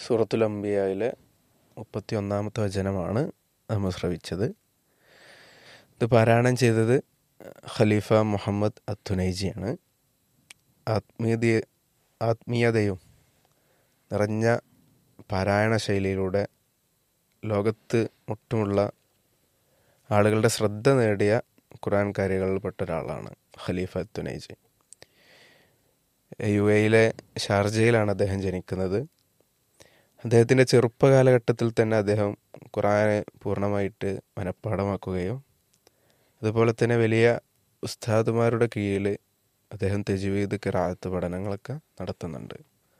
സൂറത്തുൽ അംബിയയിലെ മുപ്പത്തി ഒന്നാമത്തെ വചനമാണ് നമ്മൾ ശ്രവിച്ചത് ഇത് പാരായണം ചെയ്തത് ഖലീഫ മുഹമ്മദ് അത്തുനൈജിയാണ് ആത്മീയത ആത്മീയതയും നിറഞ്ഞ പാരായണ ശൈലിയിലൂടെ ലോകത്ത് ഒട്ടുമുള്ള ആളുകളുടെ ശ്രദ്ധ നേടിയ ഖുറാൻ കാരികളിൽപ്പെട്ട ഒരാളാണ് ഖലീഫ അത്തുനൈജി യു എയിലെ ഷാർജയിലാണ് അദ്ദേഹം ജനിക്കുന്നത് അദ്ദേഹത്തിൻ്റെ ചെറുപ്പകാലഘട്ടത്തിൽ തന്നെ അദ്ദേഹം ഖുറാനെ പൂർണ്ണമായിട്ട് മനഃപ്പാടമാക്കുകയും അതുപോലെ തന്നെ വലിയ ഉസ്താദുമാരുടെ കീഴിൽ അദ്ദേഹം തെജുവീദ് കിറാത്ത് പഠനങ്ങളൊക്കെ നടത്തുന്നുണ്ട്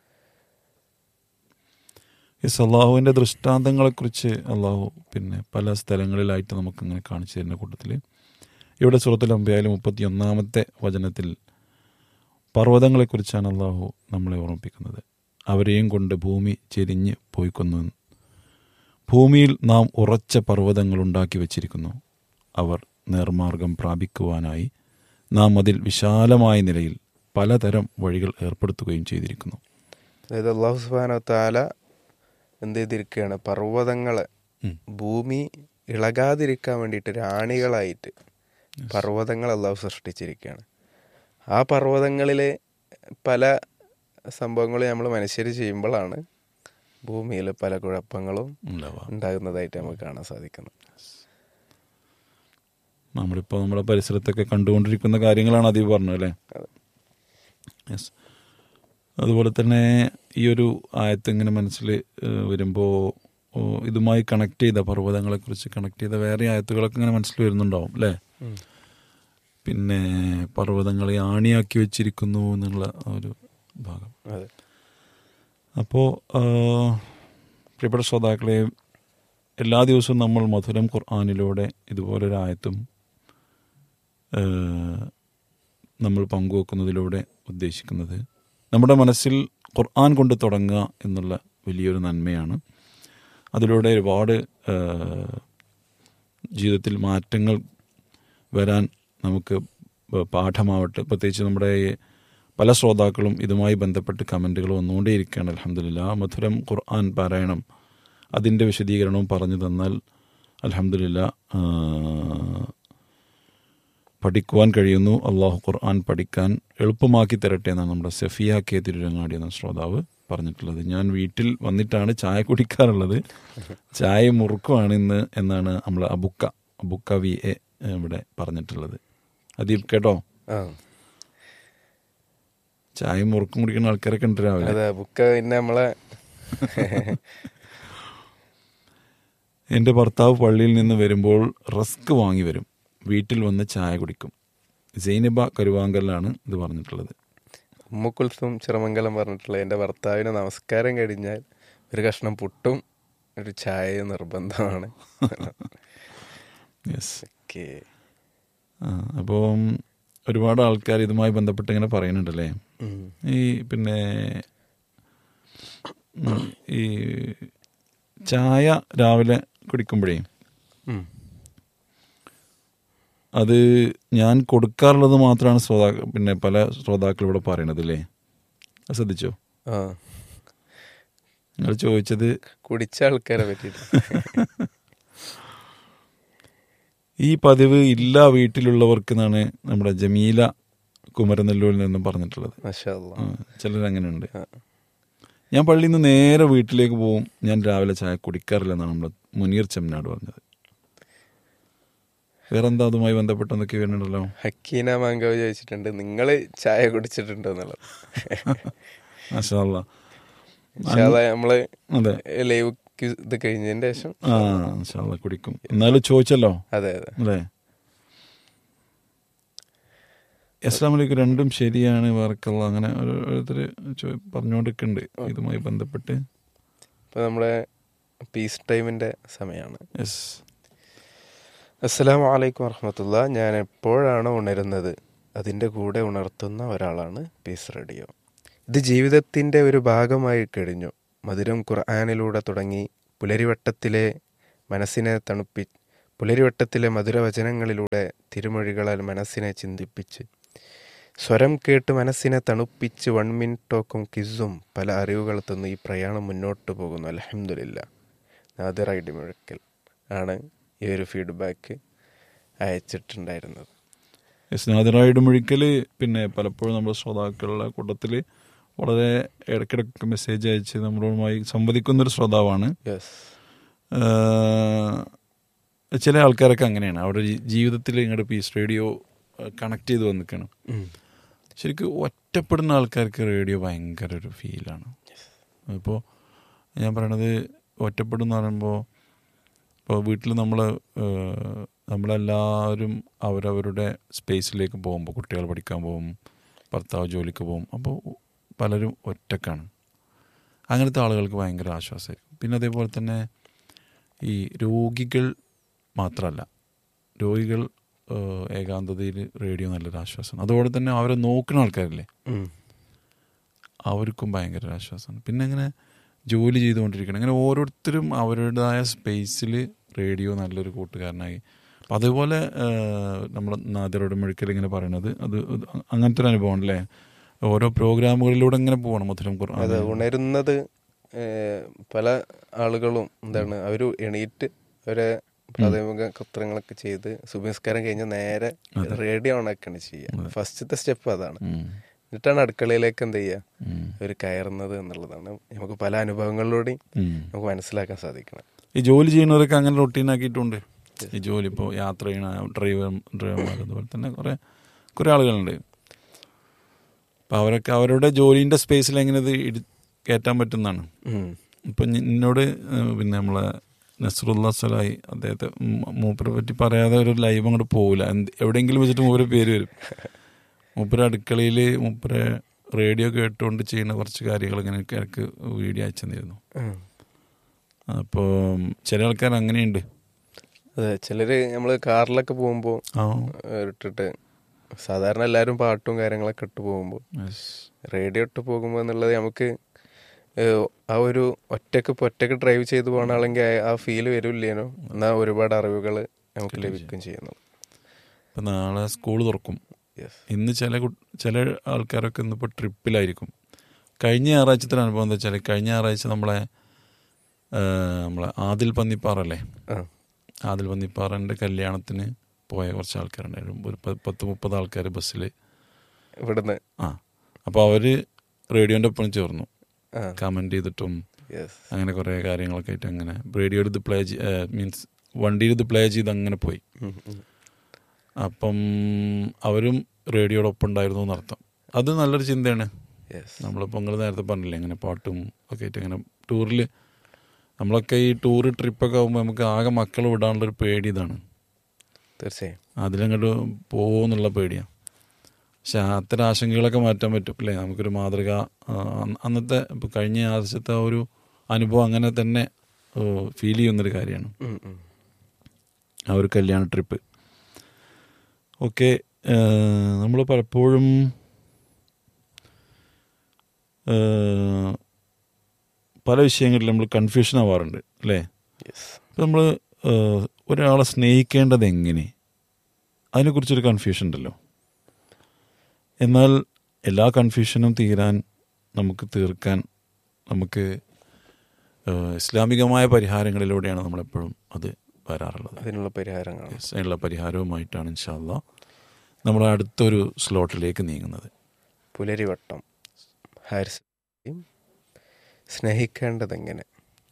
യെസ് അള്ളാഹുവിൻ്റെ ദൃഷ്ടാന്തങ്ങളെക്കുറിച്ച് അള്ളാഹു പിന്നെ പല സ്ഥലങ്ങളിലായിട്ട് നമുക്കിങ്ങനെ കാണിച്ചു തരുന്ന കൂട്ടത്തിൽ ഇവിടെ സുഹൃത്തിൽ അമ്പയാലും മുപ്പത്തി ഒന്നാമത്തെ വചനത്തിൽ പർവ്വതങ്ങളെക്കുറിച്ചാണ് അള്ളാഹു നമ്മളെ ഓർമ്മിപ്പിക്കുന്നത് അവരെയും കൊണ്ട് ഭൂമി ചെരിഞ്ഞ് പോയിക്കൊന്നു ഭൂമിയിൽ നാം ഉറച്ച പർവ്വതങ്ങൾ ഉണ്ടാക്കി വച്ചിരിക്കുന്നു അവർ നേർമാർഗം പ്രാപിക്കുവാനായി നാം അതിൽ വിശാലമായ നിലയിൽ പലതരം വഴികൾ ഏർപ്പെടുത്തുകയും ചെയ്തിരിക്കുന്നു അതായത് അള്ളാഹു സുബാന താല എന്ത് ചെയ്തിരിക്കുകയാണ് പർവ്വതങ്ങളെ ഉം. ഭൂമി ഇളകാതിരിക്കാൻ വേണ്ടിയിട്ട് രാണികളായിട്ട് പർവ്വതങ്ങൾ അള്ളാഹു സൃഷ്ടിച്ചിരിക്കുകയാണ് ആ പർവ്വതങ്ങളിലെ പല സംഭവങ്ങളും നമ്മൾ മനുഷ്യർ ചെയ്യുമ്പോഴാണ് ഭൂമിയിൽ പല കുഴപ്പങ്ങളും ഉണ്ടാവുക ഉണ്ടാകുന്നതായിട്ട് നമുക്ക് കാണാൻ സാധിക്കുന്നത് നമ്മളിപ്പോൾ നമ്മുടെ പരിസരത്തൊക്കെ കണ്ടുകൊണ്ടിരിക്കുന്ന കാര്യങ്ങളാണ് അതീവ് പറഞ്ഞത് അല്ലേ അതെ. യെസ് അതുപോലെ തന്നെ ഈ ഒരു ആയത്ത് ഇങ്ങനെ മനസ്സിൽ വരുമ്പോൾ ഇതുമായി കണക്ട് ചെയ്ത പർവ്വതങ്ങളെക്കുറിച്ച് കണക്ട് ചെയ്ത വേറെ ആയത്തുകളൊക്കെ ഇങ്ങനെ മനസ്സിൽ വരുന്നുണ്ടാവും അല്ലേ ഉം. പിന്നെ പർവ്വതങ്ങളെ ആണിയാക്കി വെച്ചിരിക്കുന്നു എന്നുള്ള ആ ഒരു ഭാഗം അതെ അപ്പോൾ പ്രിയപ്പെട്ട ശ്രോതാക്കളെ എല്ലാ ദിവസവും നമ്മൾ മധുരം ഖുർആാനിലൂടെ ഇതുപോലൊരു ആയത്തും ആ, നമ്മൾ പങ്കുവെക്കുന്നതിലൂടെ ഉദ്ദേശിക്കുന്നത് നമ്മുടെ മനസ്സിൽ ഖുർആൻ കൊണ്ട് തുടങ്ങുക എന്നുള്ള വലിയൊരു നന്മയാണ് അതിലൂടെ ഒരുപാട് ആ, ജീവിതത്തിൽ മാറ്റങ്ങൾ വരാൻ നമുക്ക് പ- പാഠമാവട്ടെ പ്രത്യേകിച്ച് നമ്മുടെ ഈ പല ശ്രോതാക്കളും ഇതുമായി ബന്ധപ്പെട്ട് കമൻറ്റുകൾ വന്നുകൊണ്ടേയിരിക്കുകയാണ് അലഹമില്ല മധുരം ഖുർആൻ പാരായണം അതിൻ്റെ വിശദീകരണവും പറഞ്ഞു തന്നാൽ അലഹമില്ല പഠിക്കുവാൻ കഴിയുന്നു അള്ളാഹു ഖുർആൻ പഠിക്കാൻ എളുപ്പമാക്കി തരട്ടെ എന്നാണ് നമ്മുടെ സഫിയ കെ തിരുരങ്ങാടി എന്ന ശ്രോതാവ് പറഞ്ഞിട്ടുള്ളത് ഞാൻ വീട്ടിൽ വന്നിട്ടാണ് ചായ കുടിക്കാറുള്ളത് ചായ മുറുക്കുമാണ് ഇന്ന് എന്നാണ് നമ്മൾ അബുക്ക അബുക്ക വി എ ഇവിടെ പറഞ്ഞിട്ടുള്ളത് അദീപ് കേട്ടോ ആ ചായ മുറുക്കും കുടിക്കുന്ന ആൾക്കാരൊക്കെ ഉണ്ട് രാവിലെ അതെ ബുക്ക് പിന്നെ നമ്മളെ എൻ്റെ ഭർത്താവ് പള്ളിയിൽ നിന്ന് വരുമ്പോൾ റസ്ക് വാങ്ങി വരും വീട്ടിൽ വന്ന് ചായ കുടിക്കും സൈനബ കരുവാങ്കലിലാണ് ഇത് പറഞ്ഞിട്ടുള്ളത് ഉമ്മുക്കുൽസും ചിറമംഗലം പറഞ്ഞിട്ടുള്ള എൻ്റെ ഭർത്താവിന് നമസ്കാരം കഴിഞ്ഞാൽ ഒരു കഷ്ണം പുട്ടും ഒരു ചായയും നിർബന്ധമാണ് യെസ് ഓക്കെ അപ്പം ഒരുപാട് ആൾക്കാർ ഇതുമായി ബന്ധപ്പെട്ട് ഇങ്ങനെ പറയുന്നുണ്ടല്ലേ ഈ പിന്നെ ഉം, ഈ ചായ രാവിലെ കുടിക്കുമ്പോഴേ അത് ഞാൻ കൊടുക്കാറുള്ളത് മാത്രമാണ് ശ്രോതാ പിന്നെ പല ശ്രോതാക്കൾ ഇവിടെ പറയണത് അല്ലേ അത് ശ്രദ്ധിച്ചോ ആ നിങ്ങൾ ചോദിച്ചത് കുടിച്ച ആൾക്കാരെ പറ്റിയിട്ട് ഈ പതിവ് ഇല്ല വീട്ടിലുള്ളവർക്ക് എന്നാണ് നമ്മുടെ ജമീല കുമരനെല്ലൂരിൽ നിന്നും പറഞ്ഞിട്ടുള്ളത് മാഷാ അല്ലാ. ആ, ചിലരങ്ങനെയുണ്ട് ആ. ഞാൻ പള്ളിയിൽ നിന്ന് നേരെ വീട്ടിലേക്ക് പോവും ഞാൻ രാവിലെ ചായ കുടിക്കാറില്ല എന്നാണ് നമ്മൾ മുനീർ ചെമ്മനാട് പറഞ്ഞത് വേറെന്താ അതുമായി ബന്ധപ്പെട്ട് എന്തൊക്കെ വരുന്നുണ്ടല്ലോ ഹക്കീന മാങ്കാവ് ചോദിച്ചിട്ടുണ്ട് നിങ്ങൾ ചായ കുടിച്ചിട്ടുണ്ടോ എന്നുള്ളത് മാഷാല്ല ഇൻഷാല്ലാ നമ്മള് അതെ ലൈവ് ഇത് കഴിഞ്ഞതിന്റെ ശേഷം ആ മാഷാല്ല കുടിക്കും എന്നാലും ചോദിച്ചല്ലോ അതെ അതെ അല്ലേ അസ്ലാമലേക്ക് രണ്ടും ശരിയാണ് വർക്കല്ല അങ്ങനെ ഓരോരുത്തർ പറഞ്ഞുകൊണ്ടിരിക്കുന്നുണ്ട് ഇതുമായി ബന്ധപ്പെട്ട് ഇപ്പൊ നമ്മുടെ പീസ് ടൈമിന്റെ സമയമാണ് യെസ് അസ്സലാമു അലൈക്കും വറഹമത്തുള്ള ഞാൻ എപ്പോഴാണ് ഉണരുന്നത് അതിൻ്റെ കൂടെ ഉണർത്തുന്ന ഒരാളാണ് പീസ് റേഡിയോ ഇത് ജീവിതത്തിൻ്റെ ഒരു ഭാഗമായി കഴിഞ്ഞു മധുരം ഖുർആാനിലൂടെ തുടങ്ങി പുലരിവട്ടത്തിലെ മനസ്സിനെ തണുപ്പി പുലരിവട്ടത്തിലെ മധുരവചനങ്ങളിലൂടെ തിരുമൊഴികളാൽ മനസ്സിനെ ചിന്തിപ്പിച്ച് സ്വരം കേട്ട് മനസ്സിനെ തണുപ്പിച്ച് വൺ മിനിറ്റ് ടോക്കും കിസ്സും പല അറിവുകൾ തന്ന് ഈ പ്രയാണം മുന്നോട്ട് പോകുന്നു അലഹമില്ല നാദിർ ഐഡി മുഴക്കൽ ആണ് ഈ ഒരു ഫീഡ്ബാക്ക് അയച്ചിട്ടുണ്ടായിരുന്നത് സ്നാതിറായിട്ട് മുഴിക്കൽ പിന്നെ പലപ്പോഴും നമ്മുടെ ശ്രോതാക്കളുടെ കൂട്ടത്തിൽ വളരെ ഇടയ്ക്കിടയ്ക്ക് മെസ്സേജ് അയച്ച് നമ്മളുമായി സംവദിക്കുന്നൊരു ശ്രോതാവാണ് യെസ് ആഹ് ചില ആൾക്കാരൊക്കെ അങ്ങനെയാണ് അവരുടെ ജീ- ജീവിതത്തിൽ ഇങ്ങോട്ട് പീസ് റേഡിയോ കണക്ട് ചെയ്ത് വന്നിക്കണം ശരിക്കും ഒറ്റപ്പെടുന്ന ആൾക്കാർക്ക് റേഡിയോ ഭയങ്കര ഒരു ഫീലാണ് ഇപ്പോൾ ഞാൻ പറയണത് ഒറ്റപ്പെടുന്ന പറയുമ്പോൾ ഇപ്പോൾ വീട്ടിൽ നമ്മൾ നമ്മളെല്ലാവരും അവരവരുടെ സ്പേസിലേക്ക് പോകുമ്പോൾ കുട്ടികൾ പഠിക്കാൻ പോകും ഭർത്താവ് ജോലിക്ക് പോകും അപ്പോൾ പലരും ഒറ്റക്കാണ് അങ്ങനത്തെ ആളുകൾക്ക് ഭയങ്കര ആശ്വാസമായിരിക്കും പിന്നെ അതേപോലെ തന്നെ ഈ രോഗികൾ മാത്രമല്ല രോഗികൾ ഏഹ്, ഏകാന്തതയിൽ റേഡിയോ നല്ലൊരു ആശ്വാസമാണ് അതുപോലെ തന്നെ അവരെ നോക്കുന്ന ആൾക്കാരില്ലേ ഉം. അവർക്കും ഭയങ്കര ഒരു ആശ്വാസമാണ് പിന്നെ അങ്ങനെ ജോലി ചെയ്തുകൊണ്ടിരിക്കണം അങ്ങനെ ഓരോരുത്തരും അവരുടേതായ സ്പേസിൽ റേഡിയോ നല്ലൊരു കൂട്ടുകാരനായി അപ്പം അതുപോലെ ഏഹ്, നമ്മുടെ നാദരോട് മുഴുക്കൽ ഇങ്ങനെ പറയണത് അത് ഇത് അങ്ങനത്തെ ഒരു അനുഭവം അല്ലേ ഓരോ പ്രോഗ്രാമുകളിലൂടെ ഇങ്ങനെ പോകണം മധുരം ഖുർആൻ അത് ഉണരുന്നത് ഏഹ്, പല ആളുകളും എന്താണ് അവർ എണീറ്റ് അവരെ പ്രാഥമിക കത്രങ്ങളൊക്കെ ചെയ്ത് സുബിസ്കാരം കഴിഞ്ഞ് നേരെ റേഡിയോ ഓണാക്കാണ് ചെയ്യുക ഫസ്റ്റത്തെ സ്റ്റെപ്പ് അതാണ് ഉം. എന്നിട്ടാണ് അടുക്കളയിലേക്ക് എന്ത് ചെയ്യുക ഉം. അവർ കയറുന്നത് എന്നുള്ളതാണ് നമുക്ക് പല അനുഭവങ്ങളിലൂടെയും ഉം. നമുക്ക് മനസ്സിലാക്കാൻ സാധിക്കണം ഈ ജോലി ചെയ്യുന്നവരൊക്കെ അങ്ങനെ റൊട്ടീൻ ആക്കിയിട്ടുണ്ട് ഈ ജോലി ഇപ്പോൾ യാത്ര ചെയ്യണ ഡ്രൈവർ ഡ്രൈവർമാർ അതുപോലെ തന്നെ കുറേ കുറേ ആളുകളുണ്ട് അപ്പോൾ അവരൊക്കെ അവരുടെ ജോലിൻ്റെ സ്പേസിൽ എങ്ങനെ ഇത് ഇടി കയറ്റാൻ പറ്റുന്നതാണ് ഉം. ഇപ്പം ഞ- എന്നോട് ഏഹ് പിന്നെ നമ്മളെ നസറുല്ല സലായി അദ്ദേഹത്തെ മൂ- മൂപ്പരെ പറ്റി പറയാതെ ഒരു ലൈവ് അങ്ങോട്ട് പോകില്ല എന്ത് എവിടെയെങ്കിലും വെച്ചിട്ട് മൂപ്പര് പേര് വരും മൂപ്പര് അടുക്കളയിൽ മൂപ്പരെ റേഡിയോ കേട്ടുകൊണ്ട് ചെയ്യുന്ന കുറച്ച് കാര്യങ്ങൾ ഇങ്ങനെ എനിക്ക് വീഡിയോ അയച്ചു തന്നിരുന്നു ഉം. അപ്പോൾ ചില ആൾക്കാർ അങ്ങനെയുണ്ട് അതെ ചിലര് നമ്മള് കാറിലൊക്കെ പോകുമ്പോൾ ആ ഇട്ടിട്ട് സാധാരണ എല്ലാവരും പാട്ടും കാര്യങ്ങളൊക്കെ ഇട്ട് പോകുമ്പോൾ yes. റേഡിയോ ഇട്ട് പോകുമ്പോൾ എന്നുള്ളത് നമുക്ക് ഏഹ്, ആ ഒരു ഒറ്റക്ക് ഇപ്പൊ ഒറ്റക്ക് ഡ്രൈവ് ചെയ്ത് പോകുന്ന ആളെങ്കിൽ ആ ഫീല് വരില്ലേനോ എന്നാൽ ഒരുപാട് അറിവുകൾ നമുക്ക് ലഭിക്കുകയും ചെയ്യുന്നു ഇപ്പം നാളെ സ്കൂൾ തുറക്കും യെസ് ഇന്ന് ചില കു- ചില ആൾക്കാരൊക്കെ ഇന്നിപ്പോൾ ട്രിപ്പിലായിരിക്കും കഴിഞ്ഞ ഞായറാഴ്ചത്തെ അനുഭവം എന്താ വെച്ചാൽ കഴിഞ്ഞ ഞായറാഴ്ച നമ്മളെ ആ, നമ്മളെ ആദിൽ പന്നിപ്പാറല്ലേ ആ ആദിൽ പന്നിപ്പാറൻ്റെ കല്യാണത്തിന് പോയ കുറച്ച് ആൾക്കാരുണ്ടായിരുന്നു ഒരു പ- പത്ത് മുപ്പത് ആൾക്കാർ ബസ്സിൽ ഇവിടുന്ന് ആ അപ്പോൾ അവർ റേഡിയോൻ്റെ ഒപ്പം ചേർന്നു ആ കമൻറ്റ് ചെയ്തിട്ടും യെസ് അങ്ങനെ കുറേ കാര്യങ്ങളൊക്കെ ആയിട്ട് അങ്ങനെ റേഡിയോയിൽ ഇത് പ്ലേ മീൻസ് വണ്ടിയിൽ ഇത് പ്ലേ ചെയ്ത് അങ്ങനെ പോയി അപ്പം അവരും റേഡിയോടൊപ്പം ഉണ്ടായിരുന്നു എന്നർത്ഥം അത് നല്ലൊരു ചിന്തയാണ് യെസ് നമ്മളിപ്പോൾ നിങ്ങൾ നേരത്തെ പറഞ്ഞില്ലേ അങ്ങനെ പാട്ടും ഒക്കെ ആയിട്ട് അങ്ങനെ ടൂറിൽ നമ്മളൊക്കെ ഈ ടൂർ ട്രിപ്പൊക്കെ ആകുമ്പോൾ നമുക്ക് ആകെ മക്കളെ വിടാനുള്ളൊരു പേടി ഇതാണ് തീർച്ചയായും അതിലങ്ങോട്ട് പോകുമെന്നുള്ള പേടിയാണ് പക്ഷെ അത്തരം ആശങ്കകളൊക്കെ മാറ്റാൻ പറ്റും അല്ലേ നമുക്കൊരു മാതൃക ആ, അന്ന് അന്നത്തെ ഇപ്പോൾ കഴിഞ്ഞ ആവശ്യത്തെ ആ ഒരു അനുഭവം അങ്ങനെ തന്നെ ഫീൽ ചെയ്യുന്നൊരു കാര്യമാണ് ഉം, ഉം. ആ ഒരു കല്യാണ ട്രിപ്പ് ഓക്കെ നമ്മൾ പലപ്പോഴും ഏഹ്, പല വിഷയങ്ങളിൽ നമ്മൾ കൺഫ്യൂഷൻ ആവാറുണ്ട് അല്ലേ യെസ് നമ്മൾ ഒരാളെ സ്നേഹിക്കേണ്ടത് എങ്ങനെ അതിനെക്കുറിച്ചൊരു കൺഫ്യൂഷൻ ഉണ്ടല്ലോ എന്നാൽ എല്ലാ കൺഫ്യൂഷനും തീരാൻ നമുക്ക് തീർക്കാൻ നമുക്ക് ഏഹ്, ഇസ്ലാമികമായ പരിഹാരങ്ങളിലൂടെയാണ് നമ്മളെപ്പോഴും അത് വരാറുള്ളത് അതിനുള്ള പരിഹാരങ്ങളാണ് Yes, അതിനുള്ള പരിഹാരവുമായിട്ടാണ് ഇൻഷാല്ല നമ്മൾ അടുത്തൊരു സ്ലോട്ടിലേക്ക് നീങ്ങുന്നത് പുലരിവട്ടം ഹാരിസ് സ്നേഹിക്കേണ്ടതെങ്ങനെ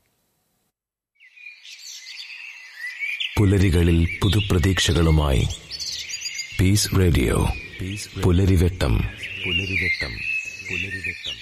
പുലരികളിൽ പുതുപ്രതീക്ഷകളുമായി പീസ് റേഡിയോ പുലരിവെട്ടം പുലരിവെട്ടം പുലരിവെട്ടം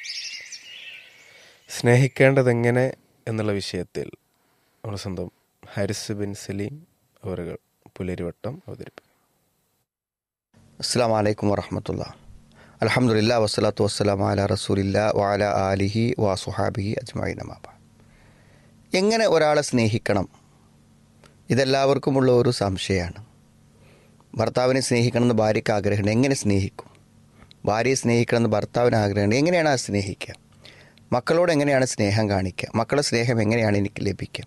സ്നേഹിക്കേണ്ടതെങ്ങനെ എന്നുള്ള വിഷയത്തിൽ നമ്മുടെ സ്വന്തം ഹാരിസ് ബിൻ സലീം അവരുകൾ പുലരിവട്ടം അവതരിപ്പിക്കും അസ്സാം വലൈക്കും വറഹമത്തുള്ള അലഹമുല്ല വസ്സലാത്തു വസ്സലാം അല റസൂലില്ല വാല ആലിഹി വാസുഹാബിഹി അജ്മായി നമാബ എങ്ങനെ ഒരാളെ സ്നേഹിക്കണം ഇതെല്ലാവർക്കുമുള്ള ഒരു സംശയമാണ് ഭർത്താവിനെ സ്നേഹിക്കണമെന്ന് ഭാര്യയ്ക്ക് ആഗ്രഹമുണ്ട് എങ്ങനെ സ്നേഹിക്കും ഭാര്യയെ സ്നേഹിക്കണമെന്ന് ഭർത്താവിന് ആഗ്രഹമുണ്ട് എങ്ങനെയാണ് ആ സ്നേഹിക്കുക മക്കളോട് എങ്ങനെയാണ് സ്നേഹം കാണിക്കുക മക്കളുടെ സ്നേഹം എങ്ങനെയാണ് എനിക്ക് ലഭിക്കുക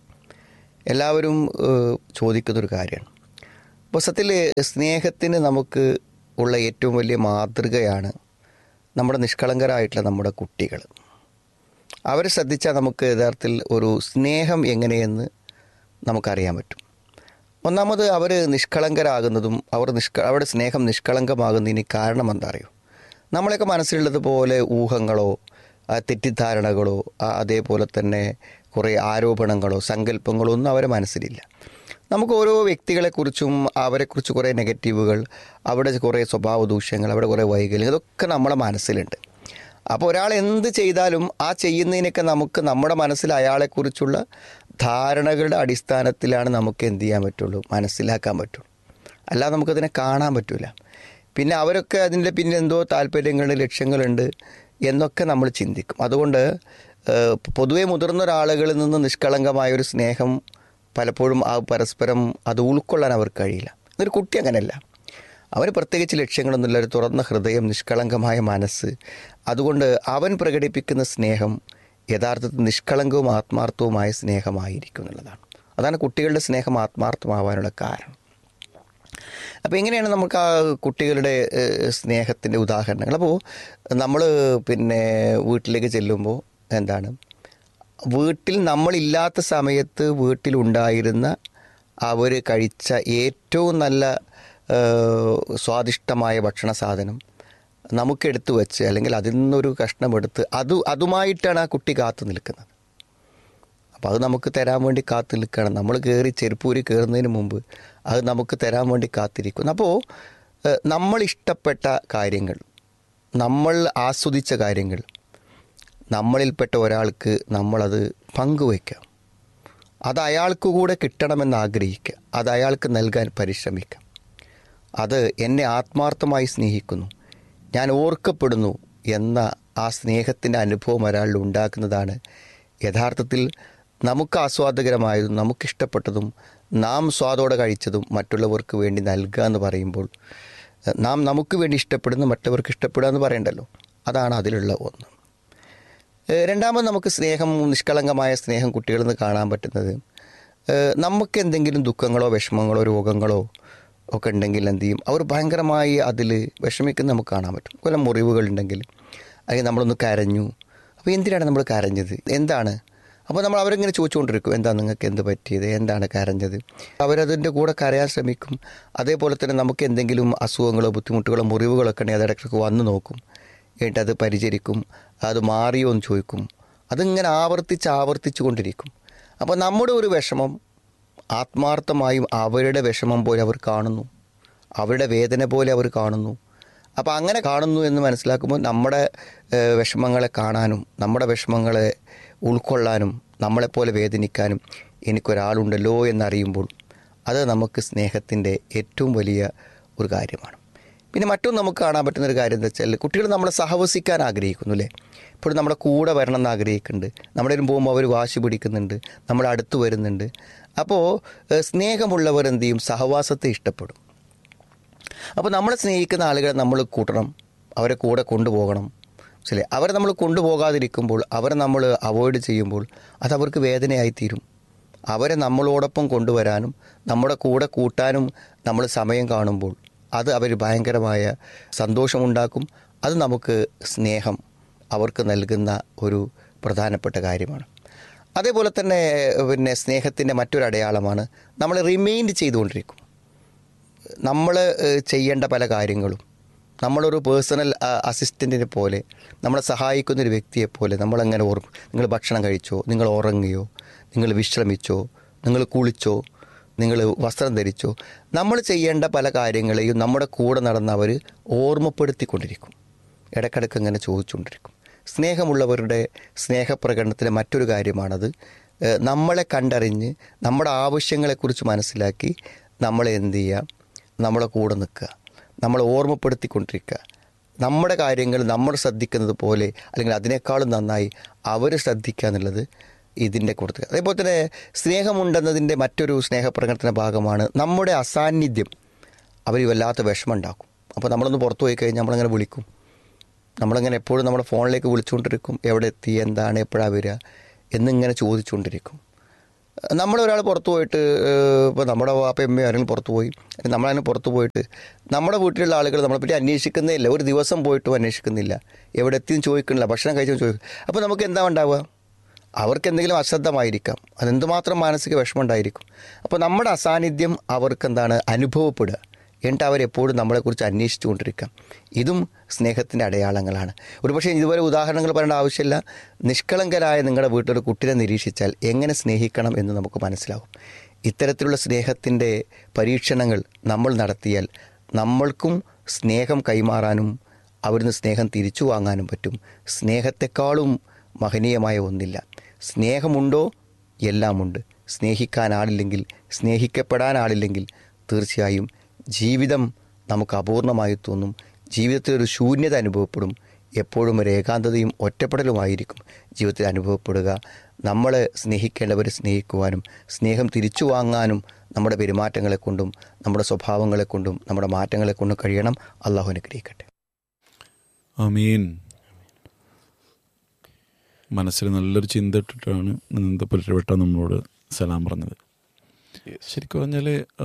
എല്ലാവരും ഏഹ്, ചോദിക്കുന്നൊരു കാര്യമാണ് അപ്പോൾ സത്യത്തിൽ സ്നേഹത്തിന് നമുക്ക് ഉള്ള ഏറ്റവും വലിയ മാതൃകയാണ് നമ്മുടെ നിഷ്കളങ്കരായിട്ടുള്ള നമ്മുടെ കുട്ടികൾ അവരെ ശ്രദ്ധിച്ചാൽ നമുക്ക് യഥാർത്ഥത്തിൽ ഒരു സ്നേഹം എങ്ങനെയെന്ന് നമുക്കറിയാൻ പറ്റും ഒന്നാമത് അവർ നിഷ്കളങ്കരാകുന്നതും അവർ നിഷ്ക അവരുടെ സ്നേഹം നിഷ്കളങ്കമാകുന്നതിന് കാരണം എന്താ അറിയോ നമ്മളെയൊക്കെ മനസ്സിലുള്ളതുപോലെ ഊഹങ്ങളോ ആ, തെറ്റിദ്ധാരണകളോ ആ, അതേപോലെ തന്നെ കുറേ ആരോപണങ്ങളോ സങ്കല്പങ്ങളോ ഒന്നും അവരെ മനസ്സിലില്ല നമുക്ക് ഓരോ വ്യക്തികളെക്കുറിച്ചും അവരെക്കുറിച്ച് കുറേ നെഗറ്റീവുകൾ അവിടെ കുറേ സ്വഭാവ ദൂഷ്യങ്ങൾ അവിടെ കുറേ വൈകല്യങ്ങൾ ഇതൊക്കെ നമ്മളെ മനസ്സിലുണ്ട് അപ്പോൾ ഒരാൾ എന്ത് ചെയ്താലും ആ ചെയ്യുന്നതിനൊക്കെ നമുക്ക് നമ്മുടെ മനസ്സിൽ അയാളെക്കുറിച്ചുള്ള ധാരണകളുടെ അടിസ്ഥാനത്തിലാണ് നമുക്ക് എന്ത് ചെയ്യാൻ പറ്റുള്ളൂ മനസ്സിലാക്കാൻ പറ്റുള്ളൂ അല്ലാതെ നമുക്കതിനെ കാണാൻ പറ്റില്ല പിന്നെ അവരൊക്കെ അതിൻ്റെ പിന്നെ എന്തോ താല്പര്യങ്ങളുണ്ട് ലക്ഷ്യങ്ങളുണ്ട് എന്നൊക്കെ നമ്മൾ ചിന്തിക്കും അതുകൊണ്ട് ഏഹ്, പൊതുവെ മുതിർന്ന ഒരാളുകളിൽ നിന്ന് നിഷ്കളങ്കമായ ഒരു സ്നേഹം പലപ്പോഴും ആ പരസ്പരം അത് ഉൾക്കൊള്ളാൻ അവർക്ക് കഴിയില്ല ഒരു കുട്ടി അങ്ങനെയല്ല അവന് പ്രത്യേകിച്ച് ലക്ഷ്യങ്ങളൊന്നുമില്ല ഒരു തുറന്ന ഹൃദയം നിഷ്കളങ്കമായ മനസ്സ് അതുകൊണ്ട് അവൻ പ്രകടിപ്പിക്കുന്ന സ്നേഹം യഥാർത്ഥത്തിൽ നിഷ്കളങ്കവും ആത്മാർത്ഥവുമായ സ്നേഹമായിരിക്കും എന്നുള്ളതാണ് അതാണ് കുട്ടികളുടെ സ്നേഹം ആത്മാർത്ഥമാവാനുള്ള കാരണം അപ്പോൾ എങ്ങനെയാണ് നമുക്ക് ആ കുട്ടികളുടെ സ്നേഹത്തിൻ്റെ ഉദാഹരണങ്ങൾ അപ്പോൾ നമ്മൾ പിന്നെ വീട്ടിലേക്ക് ചെല്ലുമ്പോൾ എന്താണ് വീട്ടിൽ നമ്മളില്ലാത്ത സമയത്ത് വീട്ടിലുണ്ടായിരുന്ന അവർ കഴിച്ച ഏറ്റവും നല്ല ഏഹ്, സ്വാദിഷ്ടമായ ഭക്ഷണ സാധനം നമുക്കെടുത്ത് വെച്ച് അല്ലെങ്കിൽ അതിൽ നിന്നൊരു കഷ്ണമെടുത്ത് അത് അതുമായിട്ടാണ് ആ കുട്ടി കാത്തു നിൽക്കുന്നത് അപ്പോൾ അത് നമുക്ക് തരാൻ വേണ്ടി കാത്തു നിൽക്കണം നമ്മൾ കയറി ചെരുപ്പൂരി കയറുന്നതിന് മുമ്പ് അത് നമുക്ക് തരാൻ വേണ്ടി കാത്തിരിക്കുന്നു അപ്പോൾ ഏഹ്, നമ്മൾ ഇഷ്ടപ്പെട്ട കാര്യങ്ങൾ നമ്മൾ ആസ്വദിച്ച കാര്യങ്ങൾ നമ്മളിൽപ്പെട്ട ഒരാൾക്ക് നമ്മളത് പങ്കുവയ്ക്കാം അത് അയാൾക്ക് കൂടെ കിട്ടണമെന്ന് ആഗ്രഹിക്കുക അത് അയാൾക്ക് നൽകാൻ പരിശ്രമിക്കാം അത് എന്നെ ആത്മാർത്ഥമായി സ്നേഹിക്കുന്നു ഞാൻ ഓർക്കപ്പെടുന്നു എന്ന ആ സ്നേഹത്തിൻ്റെ അനുഭവം ഒരാളിൽ ഉണ്ടാക്കുന്നതാണ് യഥാർത്ഥത്തിൽ നമുക്ക് ആസ്വാദകരമായതും നമുക്കിഷ്ടപ്പെട്ടതും നാം സ്വാദോടെ കഴിച്ചതും മറ്റുള്ളവർക്ക് വേണ്ടി നൽകുക എന്ന് പറയുമ്പോൾ എഹ്, നാം നമുക്ക് വേണ്ടി ഇഷ്ടപ്പെടുന്ന മറ്റവർക്ക് ഇഷ്ടപ്പെടുക എന്ന് പറയണ്ടല്ലോ അതാണ് അതിലുള്ള ഒന്ന് ഏഹ് രണ്ടാമത് നമുക്ക് സ്നേഹം നിഷ്കളങ്കമായ സ്നേഹം കുട്ടികളിൽ നിന്ന് കാണാൻ പറ്റുന്നത് ഏഹ് നമുക്ക് എന്തെങ്കിലും ദുഃഖങ്ങളോ വിഷമങ്ങളോ രോഗങ്ങളോ ഒക്കെ ഉണ്ടെങ്കിൽ എന്ത് ചെയ്യും അവർ ഭയങ്കരമായി അതിൽ വിഷമിക്കുന്ന നമുക്ക് കാണാൻ പറ്റും കൊല്ല മുറിവുകളുണ്ടെങ്കിൽ അല്ലെങ്കിൽ നമ്മളൊന്ന് കരഞ്ഞു അപ്പോൾ എന്തിനാണ് നമ്മൾ കരഞ്ഞത് എന്താണ് അപ്പോൾ നമ്മൾ അവരിങ്ങനെ ചോദിച്ചുകൊണ്ടിരിക്കും എന്താ നിങ്ങൾക്ക് എന്ത് പറ്റിയത് എന്താണ് കരഞ്ഞത് അവരതിൻ്റെ കൂടെ കരയാൻ ശ്രമിക്കും അതേപോലെ തന്നെ നമുക്ക് എന്തെങ്കിലും അസുഖങ്ങളോ ബുദ്ധിമുട്ടുകളോ മുറിവുകളൊക്കെ ഉണ്ടെങ്കിൽ അത് ഇടയ്ക്കൊക്കെ വന്ന് നോക്കും എന്നിട്ട് അത് പരിചരിക്കും അത് മാറിയോ എന്ന് ചോദിക്കും അതിങ്ങനെ ആവർത്തിച്ച് ആവർത്തിച്ചു കൊണ്ടിരിക്കും അപ്പോൾ നമ്മുടെ ഒരു വിഷമം ആത്മാർത്ഥമായും അവരുടെ വിഷമം പോലെ അവർ കാണുന്നു അവരുടെ വേദന പോലെ അവർ കാണുന്നു അപ്പോൾ അങ്ങനെ കാണുന്നു എന്ന് മനസ്സിലാക്കുമ്പോൾ നമ്മുടെ ഏഹ്, വിഷമങ്ങളെ കാണാനും നമ്മുടെ വിഷമങ്ങളെ ഉൾക്കൊള്ളാനും നമ്മളെപ്പോലെ വേദനിക്കാനും എനിക്കൊരാളുണ്ടല്ലോ എന്നറിയുമ്പോൾ അത് നമുക്ക് സ്നേഹത്തിൻ്റെ ഏറ്റവും വലിയ ഒരു കാര്യമാണ് പിന്നെ മറ്റൊന്ന് നമുക്ക് കാണാൻ പറ്റുന്ന ഒരു കാര്യം എന്താ വെച്ചാൽ കുട്ടികൾ നമ്മളെ സഹവസിക്കാൻ ആഗ്രഹിക്കുന്നു അല്ലേ ഇപ്പോഴും നമ്മുടെ കൂടെ വരണം എന്ന് ആഗ്രഹിക്കുന്നുണ്ട് നമ്മുടെ കയ്യിൽ പോകുമ്പോൾ അവർ വാശി പിടിക്കുന്നുണ്ട് നമ്മുടെ അടുത്ത് വരുന്നുണ്ട് അപ്പോൾ ഏഹ്, സ്നേഹമുള്ളവർ എന്ത് ചെയ്യും സഹവാസത്തെ ഇഷ്ടപ്പെടും അപ്പോൾ നമ്മളെ സ്നേഹിക്കുന്ന ആളുകളെ നമ്മൾ കൂട്ടണം അവരെ കൂടെ കൊണ്ടുപോകണം ശരി അവരെ നമ്മൾ കൊണ്ടുപോകാതിരിക്കുമ്പോൾ അവരെ നമ്മൾ അവോയ്ഡ് ചെയ്യുമ്പോൾ അത് അവർക്ക് വേദനയായി തീരും അവരെ നമ്മളോടൊപ്പം കൊണ്ടുവരാനും നമ്മുടെ കൂടെ കൂട്ടാനും നമ്മൾ സമയം കാണുമ്പോൾ അത് അവർ ഭയങ്കരമായ സന്തോഷമുണ്ടാക്കും അത് നമുക്ക് സ്നേഹം അവർക്ക് നൽകുന്ന ഒരു പ്രധാനപ്പെട്ട കാര്യമാണ് അതേപോലെ തന്നെ പിന്നെ സ്നേഹത്തിൻ്റെ മറ്റൊരു അടയാളമാണ് നമ്മൾ റിമൈൻഡ് ചെയ്തുകൊണ്ടിരിക്കും നമ്മൾ ചെയ്യേണ്ട പല കാര്യങ്ങളും നമ്മളൊരു പേഴ്സണൽ അസിസ്റ്റൻറ്റിനെ പോലെ നമ്മളെ സഹായിക്കുന്ന ഒരു വ്യക്തിയെ പോലെ നമ്മളങ്ങനെ ഓർമ്മ നിങ്ങൾ ഭക്ഷണം കഴിച്ചോ നിങ്ങൾ ഉറങ്ങിയോ നിങ്ങൾ വിശ്രമിച്ചോ നിങ്ങൾ കുളിച്ചോ നിങ്ങൾ വസ്ത്രം ധരിച്ചോ നമ്മൾ ചെയ്യേണ്ട പല കാര്യങ്ങളെയും നമ്മുടെ കൂടെ നടന്നവർ ഓർമ്മപ്പെടുത്തിക്കൊണ്ടിരിക്കും ഇടയ്ക്കിടയ്ക്ക് ഇങ്ങനെ ചോദിച്ചുകൊണ്ടിരിക്കും സ്നേഹമുള്ളവരുടെ സ്നേഹപ്രകടനത്തിലെ മറ്റൊരു കാര്യമാണത് ഏഹ് നമ്മളെ കണ്ടറിഞ്ഞ് നമ്മുടെ ആവശ്യങ്ങളെക്കുറിച്ച് മനസ്സിലാക്കി നമ്മളെ എന്ത് ചെയ്യുക നമ്മളെ കൂടെ നിൽക്കുക നമ്മളെ ഓർമ്മപ്പെടുത്തിക്കൊണ്ടിരിക്കുക നമ്മുടെ കാര്യങ്ങൾ നമ്മൾ ശ്രദ്ധിക്കുന്നത് പോലെ അല്ലെങ്കിൽ അതിനേക്കാളും നന്നായി അവർ ശ്രദ്ധിക്കുക എന്നുള്ളത് ഇതിൻ്റെ കൊടുക്കുക അതേപോലെ തന്നെ സ്നേഹമുണ്ടെന്നതിൻ്റെ മറ്റൊരു സ്നേഹപ്രകടനത്തിൻ്റെ ഭാഗമാണ് നമ്മുടെ അസാന്നിധ്യം അവർ വല്ലാത്ത വിഷമം ഉണ്ടാക്കും അപ്പോൾ നമ്മളൊന്ന് പുറത്തു പോയി കഴിഞ്ഞാൽ നമ്മളങ്ങനെ വിളിക്കും നമ്മളങ്ങനെ എപ്പോഴും നമ്മുടെ ഫോണിലേക്ക് വിളിച്ചുകൊണ്ടിരിക്കും എവിടെ എത്തി എന്താണ് എപ്പോഴാണ് വരിക എന്നിങ്ങനെ ചോദിച്ചുകൊണ്ടിരിക്കും നമ്മളൊരാൾ പുറത്ത് പോയിട്ട് ഇപ്പോൾ നമ്മുടെ വാപ്പ എമ്മയോ ആരെങ്കിലും പുറത്ത് പോയി അല്ലെങ്കിൽ നമ്മളതിന് പുറത്ത് പോയിട്ട് നമ്മുടെ വീട്ടിലുള്ള ആളുകൾ നമ്മളെപ്പറ്റി അന്വേഷിക്കുന്നേ ഇല്ല ഒരു ദിവസം പോയിട്ടും അന്വേഷിക്കുന്നില്ല എവിടെ എത്തിയും ചോദിക്കുന്നില്ല ഭക്ഷണം കഴിച്ചും ചോദിക്കും അപ്പോൾ നമുക്ക് എന്താ ഉണ്ടാവുക അവർക്ക് എന്തെങ്കിലും അശ്രദ്ധമായിരിക്കാം അതെന്തുമാത്രം മാനസിക വിഷമം ഉണ്ടായിരിക്കും അപ്പോൾ നമ്മുടെ അസാന്നിധ്യം അവർക്ക് എന്താണ് അനുഭവപ്പെടുക എന്നിട്ട് അവരെപ്പോഴും നമ്മളെക്കുറിച്ച് അന്വേഷിച്ചു കൊണ്ടിരിക്കാം ഇതും സ്നേഹത്തിൻ്റെ അടയാളങ്ങളാണ് ഒരുപക്ഷെ ഇതുപോലെ ഉദാഹരണങ്ങൾ പറയേണ്ട ആവശ്യമില്ല നിഷ്കളങ്കരായ നിങ്ങളുടെ വീട്ടിലൊരു കുട്ടിയെ നിരീക്ഷിച്ചാൽ എങ്ങനെ സ്നേഹിക്കണം എന്ന് നമുക്ക് മനസ്സിലാവും ഇത്തരത്തിലുള്ള സ്നേഹത്തിൻ്റെ പരീക്ഷണങ്ങൾ നമ്മൾ നടത്തിയാൽ നമ്മൾക്കും സ്നേഹം കൈമാറാനും അവിടുന്ന് സ്നേഹം തിരിച്ചു വാങ്ങാനും പറ്റും സ്നേഹത്തെക്കാളും മഹനീയമായ ഒന്നില്ല സ്നേഹമുണ്ടോ എല്ലാമുണ്ട് സ്നേഹിക്കാൻ ആളില്ലെങ്കിൽ സ്നേഹിക്കപ്പെടാൻ ആളില്ലെങ്കിൽ തീർച്ചയായും ജീവിതം നമുക്ക് അപൂർണമായി തോന്നും ജീവിതത്തിൽ ഒരു ശൂന്യത അനുഭവപ്പെടും എപ്പോഴും ഒരു ഏകാന്തതയും ഒറ്റപ്പെടലുമായിരിക്കും ജീവിതത്തിൽ അനുഭവപ്പെടുക നമ്മൾ സ്നേഹിക്കേണ്ടവരെ സ്നേഹിക്കുവാനും സ്നേഹം തിരിച്ചു വാങ്ങാനും നമ്മുടെ പെരുമാറ്റങ്ങളെ കൊണ്ടും നമ്മുടെ സ്വഭാവങ്ങളെ കൊണ്ടും നമ്മുടെ മാറ്റങ്ങളെ കൊണ്ടും കഴിയണം അള്ളാഹു അനുഗ്രഹിക്കട്ടെ അമീൻ മനസ്സിൽ നല്ലൊരു ചിന്ത ഇട്ടിട്ടാണ് ഇന്നത്തെ പുലരവട്ട നമ്മളോട് സലാം പറഞ്ഞത് ശരിക്കും പറഞ്ഞാൽ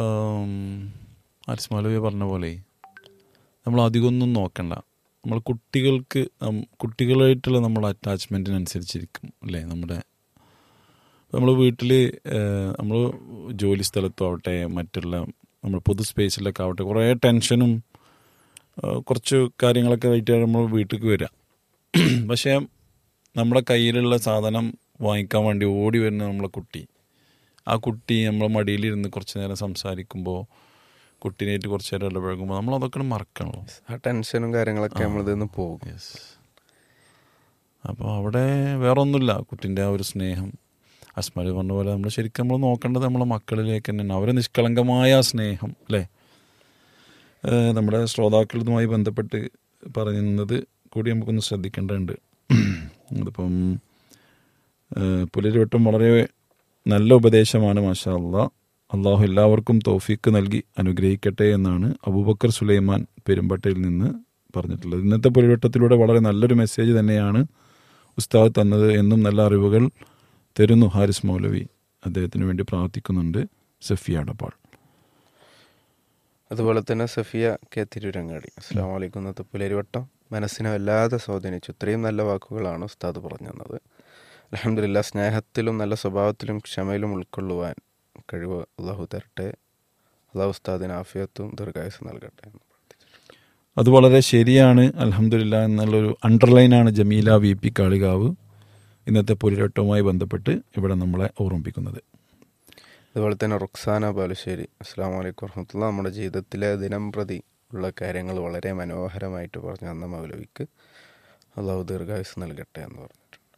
ആരിസ് മൗലവി പറഞ്ഞ പോലെ നമ്മൾ അധികമൊന്നും നോക്കണ്ട നമ്മൾ കുട്ടികൾക്ക് നം- കുട്ടികളായിട്ടുള്ള നമ്മുടെ അറ്റാച്ച്മെൻറ്റിനനുസരിച്ചിരിക്കും അല്ലേ നമ്മുടെ നമ്മൾ വീട്ടിൽ നമ്മൾ ജോലി സ്ഥലത്തും ആവട്ടെ മറ്റുള്ള നമ്മൾ പൊതു സ്പേസിലൊക്കെ ആവട്ടെ കുറേ ടെൻഷനും ആ, കുറച്ച് കാര്യങ്ങളൊക്കെ ആയിട്ട് നമ്മൾ വീട്ടിലേക്ക് വരിക പക്ഷേ നമ്മുടെ കയ്യിലുള്ള സാധനം വാങ്ങിക്കാൻ വേണ്ടി ഓടി വരുന്ന നമ്മളെ കുട്ടി ആ കുട്ടി നമ്മളെ മടിയിലിരുന്ന് കുറച്ച് നേരം സംസാരിക്കുമ്പോൾ കുട്ടീനായിട്ട് കുറച്ച് നേരം ഇടപഴകുമ്പോൾ നമ്മൾ അതൊക്കെ മറക്കണല്ലോ ആ ടെൻഷനും കാര്യങ്ങളൊക്കെ നമ്മളിൽ നിന്ന് പോകും യെസ് അപ്പോൾ അവിടെ വേറെ ഒന്നുമില്ല കുട്ടിൻ്റെ ആ ഒരു സ്നേഹം അസ്മരി പറഞ്ഞ പോലെ നമ്മൾ ശരിക്കും നമ്മൾ നോക്കേണ്ടത് നമ്മളെ മക്കളിലേക്ക് തന്നെയാണ് അവരെ നിഷ്കളങ്കമായ ആ സ്നേഹം അല്ലേ ഏഹ് നമ്മുടെ ശ്രോതാക്കളുമായി ബന്ധപ്പെട്ട് പറയുന്നത് കൂടി നമുക്കൊന്ന് ശ്രദ്ധിക്കേണ്ടതുണ്ട് അതിപ്പം ഏഹ് പുലരിവട്ടം വളരെ നല്ല ഉപദേശമാണ് മാഷാ അള്ളാ അള്ളാഹു എല്ലാവർക്കും തോഫീക്ക് നൽകി അനുഗ്രഹിക്കട്ടെ എന്നാണ് അബൂബക്കർ സുലൈമാൻ പെരുമ്പട്ടയിൽ നിന്ന് പറഞ്ഞിട്ടുള്ളത് ഇന്നത്തെ പുലരിവട്ടത്തിലൂടെ വളരെ നല്ലൊരു മെസ്സേജ് തന്നെയാണ് ഉസ്താദ് തന്നത് എന്നും നല്ല അറിവുകൾ തരുന്നു ഹാരിസ് മൗലവി അദ്ദേഹത്തിന് വേണ്ടി പ്രാർത്ഥിക്കുന്നുണ്ട് സഫിയ അടപ്പാൾ അതുപോലെ തന്നെ സഫിയ കെ തിരുരങ്ങാടി അസ്സാം വലൈക്കും ഇന്നത്തെ പുലരിവട്ടം മനസ്സിനെ വല്ലാതെ സ്വാധീനിച്ചു ഇത്രയും നല്ല വാക്കുകളാണ് ഉസ്താദ് പറഞ്ഞു തന്നത് അലഹമില്ല സ്നേഹത്തിലും നല്ല സ്വഭാവത്തിലും ക്ഷമയിലും ഉൾക്കൊള്ളുവാൻ കഴിവ് അള്ളാഹു തരട്ടെ അള്ളാഹു ഉസ്താദിന് ആഫിയത്തും ദീർഘായുസ് നൽകട്ടെ എന്ന് പ്രാർത്ഥിച്ചു അത് വളരെ ശരിയാണ് അലഹമില്ല എന്നുള്ളൊരു അണ്ടർലൈനാണ് ജമീല വി പി കാളികാവ് ഇന്നത്തെ പുലരട്ടവുമായി ബന്ധപ്പെട്ട് ഇവിടെ നമ്മളെ ഓർമ്മിപ്പിക്കുന്നത് അതുപോലെ തന്നെ റുക്സാന ബാലുശ്ശേരി അസ്സാം വലൈക്കും വർഹമത്തുള്ള നമ്മുടെ ജീവിതത്തിലെ ദിനം പ്രതി ഉള്ള കാര്യങ്ങൾ വളരെ മനോഹരമായിട്ട് പറഞ്ഞു തന്ന മൗലവിക്ക് അള്ളാഹു ദീർഘായുസ് നൽകട്ടെ എന്ന് പറഞ്ഞിട്ടുണ്ട്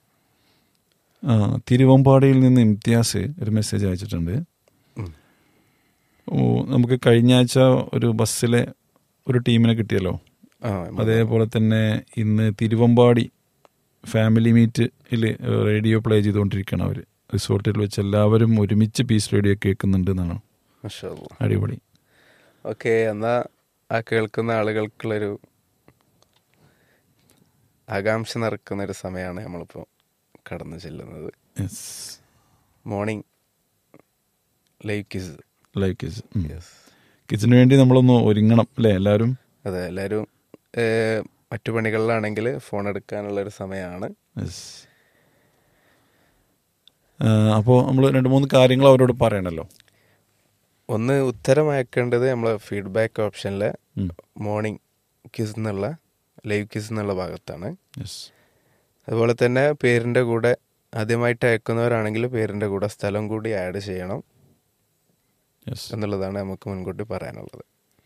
ആ, തിരുവമ്പാടിയിൽ നിന്ന് ഇംതിയാസ് ഒരു മെസ്സേജ് അയച്ചിട്ടുണ്ട് ഉം. ഓ, നമുക്ക് കഴിഞ്ഞ ആഴ്ച ഒരു ബസ്സിലെ ഒരു ടീമിനെ കിട്ടിയല്ലോ ആ അതേപോലെ തന്നെ ഇന്ന് തിരുവമ്പാടി ഫാമിലി മീറ്റിൽ റേഡിയോ പ്ലേ ചെയ്തുകൊണ്ടിരിക്കുകയാണ് അവർ റിസോർട്ടിൽ വെച്ച് എല്ലാവരും ഒരുമിച്ച് പീസ് റേഡിയോ കേൾക്കുന്നുണ്ട് എന്നാണ് മാഷാ അല്ലാ. അടിപൊളി ഓക്കെ എന്നാ ആ കേൾക്കുന്ന ആളുകൾക്കുള്ളൊരു ആകാംക്ഷ നിറക്കുന്ന ഒരു സമയമാണ് നമ്മളിപ്പോൾ കടന്നു ചെല്ലുന്നത് yes morning live quiz like quiz yes കിസിന് വേണ്ടി നമ്മളൊന്ന് ഒരുങ്ങണം അല്ലേ എല്ലാവരും അതെ എല്ലാവരും ഏഹ്, മറ്റു പണികളിലാണെങ്കിൽ ഫോൺ എടുക്കാനുള്ള ഒരു സമയമാണ് യെസ് അപ്പോൾ നമ്മൾ രണ്ട് മൂന്ന് കാര്യങ്ങൾ അവരോട് പറയണല്ലോ ഒന്ന് ഉത്തരം അയക്കേണ്ടത് നമ്മളെ ഫീഡ്ബാക്ക് ഓപ്ഷനിലെ ഉം. മോർണിംഗ് കിസ് എന്നുള്ള ലൈവ് കിസ് എന്നുള്ള ഭാഗത്താണ് യെസ് അതുപോലെ തന്നെ പേരിൻ്റെ കൂടെ ആദ്യമായിട്ട് അയക്കുന്നവരാണെങ്കിൽ പേരിൻ്റെ കൂടെ സ്ഥലം കൂടി ആഡ് ചെയ്യണം യെസ് എന്നുള്ളതാണ് നമുക്ക് മുൻകൂട്ടി പറയാനുള്ളത്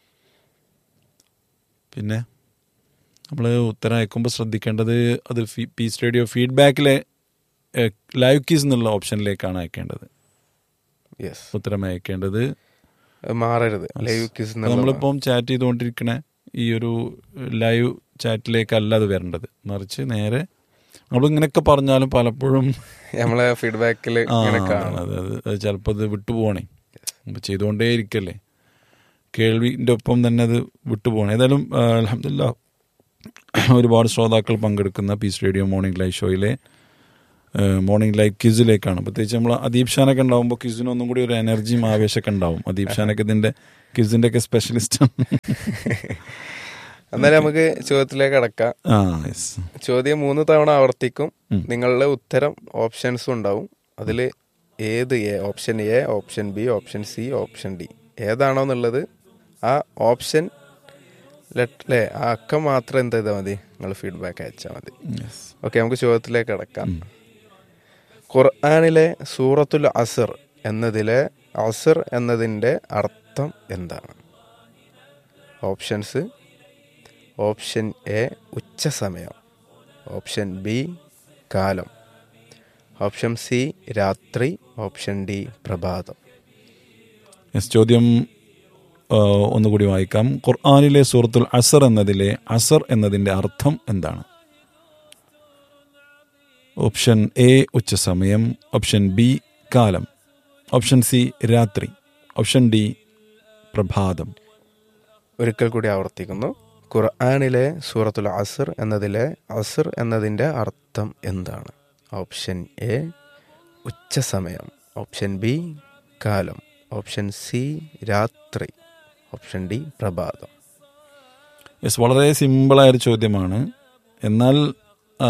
പിന്നെ നമ്മൾ ഉത്തരം അയക്കുമ്പോൾ ശ്രദ്ധിക്കേണ്ടത് അത് ഫീ- പീസ് റേഡിയോ ഫീഡ്ബാക്കിലെ ലൈവ് കീസ് എന്നുള്ള ഓപ്ഷനിലേക്കാണ് അയക്കേണ്ടത് യെസ് ഉത്തരം അയക്കേണ്ടത് മാറരുത് ലൈവ് കിസ് എന്നുള്ള നമ്മളിപ്പം ചാറ്റ് ചെയ്തുകൊണ്ടിരിക്കണ ഈ ഒരു ലൈവ് ചാറ്റിലേക്കല്ല അത് വരേണ്ടത് മറിച്ച് നേരെ നമ്മൾ ഇങ്ങനെയൊക്കെ പറഞ്ഞാലും പലപ്പോഴും നമ്മളെ ഫീഡ്ബാക്കിൽ ആ, ഇങ്ങനെ കാണും അതെ, അതെ. അത് ചിലപ്പോൾ അത് വിട്ടുപോകണേ ഇപ്പം ചെയ്തുകൊണ്ടേ ഇരിക്കല്ലേ കേൾവിൻ്റെ ഒപ്പം തന്നെ അത് വിട്ടുപോകണം ഏതായാലും അലഹമില്ല ഒരുപാട് ശ്രോതാക്കൾ പങ്കെടുക്കുന്ന പീസ് റേഡിയോ മോർണിംഗ് ലൈവ് ഷോയിലെ മോർണിംഗ് ലൈവ് ക്വിസിലേക്കാണ് പ്രത്യേകിച്ച് നമ്മൾ അദീപ് ഷാനൊക്കെ ഉണ്ടാവുമ്പോൾ ക്വിസിന് ഒന്നും കൂടി ഒരു എനർജിയും ആവേശമൊക്കെ ഉണ്ടാവും അദീപ് ഷാനൊക്കെ ഇതിന്റെ ക്വിസിന്റെ ഒക്കെ സ്പെഷ്യലിസ്റ്റ് ആണ് എന്നാലും നമുക്ക് ചോദ്യത്തിലേക്ക് കടക്കാം ആ യെസ് ചോദ്യം മൂന്ന് തവണ ആവർത്തിക്കും ഉം. നിങ്ങളുടെ ഉത്തരം ഓപ്ഷൻസും ഉണ്ടാവും അതിൽ ഏത് A option A option B option C option D ഏതാണോ എന്നുള്ളത് ആ ഓപ്ഷൻ ലെറ്റർ ആ അക്കം മാത്രം എന്ത് ചെയ്താൽ മതി നിങ്ങൾ ഫീഡ്ബാക്ക് അയച്ചാൽ മതി യെസ് ഓക്കെ നമുക്ക് ചോദ്യത്തിലേക്ക് കടക്കാം ഖുർആാനിലെ സൂറത്തുൽ അസർ എന്നതിലെ അസർ എന്നതിൻ്റെ അർത്ഥം എന്താണ് ഓപ്ഷൻസ് ഓപ്ഷൻ എ ഉച്ച സമയം ഓപ്ഷൻ ബി കാലം ഓപ്ഷൻ സി രാത്രി ഓപ്ഷൻ ഡി പ്രഭാതം യെസ് ചോദ്യം ആ, ഒന്നുകൂടി വായിക്കാം ഖുർആാനിലെ സൂറത്തുൽ അസർ എന്നതിലെ അസർ എന്നതിന്റെ അർത്ഥം എന്താണ് ഓപ്ഷൻ എ ഉച്ചസമയം ഓപ്ഷൻ ബി കാലം ഓപ്ഷൻ സി രാത്രി ഓപ്ഷൻ ഡി പ്രഭാതം ഒരിക്കൽ കൂടി ആവർത്തിക്കുന്നു ഖുർആാനിലെ സൂറത്തുൽ അസർ എന്നതിലെ അസർ എന്നതിൻ്റെ അർത്ഥം എന്താണ് ഓപ്ഷൻ എ ഉച്ച സമയം ഓപ്ഷൻ ബി കാലം ഓപ്ഷൻ സി രാത്രി ഓപ്ഷൻ ഡി പ്രഭാതം യെസ് വളരെ സിമ്പിളായൊരു ചോദ്യമാണ് എന്നാൽ ആ,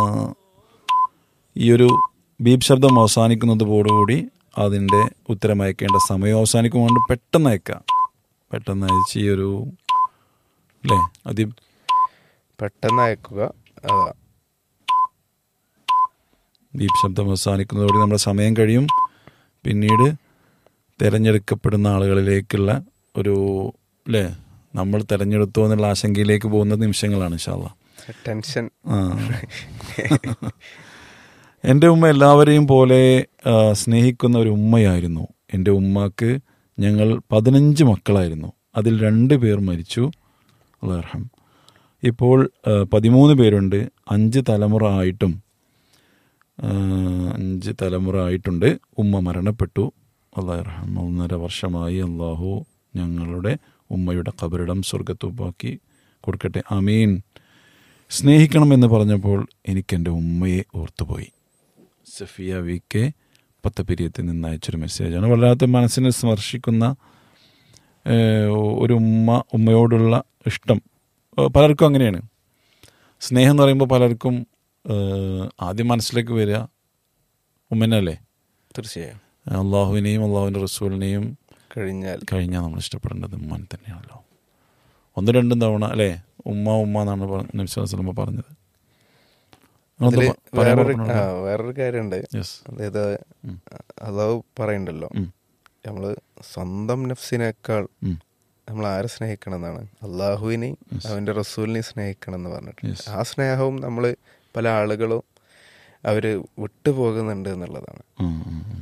ഈ ഒരു ബീപ് ശബ്ദം അവസാനിക്കുന്നതോടുകൂടി അതിൻ്റെ ഉത്തരം അയക്കേണ്ട സമയം അവസാനിക്കുമ്പോൾ പെട്ടെന്ന് അയക്കാം പെട്ടെന്ന് അയച്ച് ഈ ഒരു അല്ലേ അതി പെട്ടെന്ന് അയക്കുക അതാ ബീപ് ശബ്ദം അവസാനിക്കുന്നതോടെ നമ്മുടെ സമയം കഴിയും പിന്നീട് തിരഞ്ഞെടുക്കപ്പെടുന്ന ആളുകളിലേക്കുള്ള ഒരു അല്ലേ നമ്മൾ തിരഞ്ഞെടുത്തോ എന്നുള്ള ആശങ്കയിലേക്ക് പോകുന്ന നിമിഷങ്ങളാണ് ഇൻഷാല്ല ടെൻഷൻ ആ. എൻ്റെ ഉമ്മ എല്ലാവരെയും പോലെ ആ, സ്നേഹിക്കുന്ന ഒരു ഉമ്മയായിരുന്നു എൻ്റെ ഉമ്മക്ക് ഞങ്ങൾ പതിനഞ്ച് മക്കളായിരുന്നു അതിൽ രണ്ട് പേർ മരിച്ചു അള്ളാഹം ഇപ്പോൾ ആ, പതിമൂന്ന് പേരുണ്ട് അഞ്ച് തലമുറ ആയിട്ടും ആ, അഞ്ച് തലമുറ ആയിട്ടുണ്ട് ഉമ്മ മരണപ്പെട്ടു അള്ളാഹം ഒന്നര വർഷമായി അള്ളാഹു ഞങ്ങളുടെ ഉമ്മയുടെ കബറിടം സ്വർഗത്തുപ്പാക്കി കൊടുക്കട്ടെ അമീൻ സ്നേഹിക്കണമെന്ന് പറഞ്ഞപ്പോൾ എനിക്കെൻ്റെ ഉമ്മയെ ഓർത്തുപോയി സഫിയ വി കെ പത്തപ്പിരിയത്തിൽ നിന്ന് അയച്ചൊരു മെസ്സേജാണ് വല്ലാത്ത മനസ്സിനെ സ്പർശിക്കുന്ന ഏഹ്, ഒരു ഉമ്മ ഉമ്മയോടുള്ള ഇഷ്ടം ഏഹ്, പലർക്കും അങ്ങനെയാണ് സ്നേഹം എന്ന് പറയുമ്പോൾ പലർക്കും ഏഹ്, ആദ്യം മനസ്സിലേക്ക് വരിക ഉമ്മനല്ലേ തീർച്ചയായും അള്ളാഹുവിനെയും അള്ളാഹുവിൻ്റെ റസൂലിനെയും കഴിഞ്ഞാൽ കഴിഞ്ഞാൽ നമ്മൾ ഇഷ്ടപ്പെടേണ്ടത് ഉമ്മൻ തന്നെയാണല്ലോ ഒന്ന് രണ്ടും തവണ അല്ലേ ഉമ്മ ഉമ്മ എന്നാണ് പറ- നബി സ്വല്ലല്ലാഹു അലൈഹി വസല്ലം പറഞ്ഞത് അതില് ഒന്ന് പറയാൻ വേറൊരു പറഞ്ഞോ? ആ, വേറൊരു കാര്യമുണ്ട് Yes. അതായത് ഉം. അതാവ് പറയണ്ടല്ലോ ഉം. നമ്മള് സ്വന്തം നഫ്സിനേക്കാൾ ഉം. നമ്മൾ ആരെ സ്നേഹിക്കണം എന്നാണ് അള്ളാഹുവിനെ Yes. അവന്റെ റസൂലിനെ സ്നേഹിക്കണം എന്ന് പറഞ്ഞിട്ടുണ്ട് Yes. ആ സ്നേഹവും നമ്മൾ പല ആളുകളും അവര് വിട്ടുപോകുന്നുണ്ട് എന്നുള്ളതാണ് ഉം, ഉം, ഉം.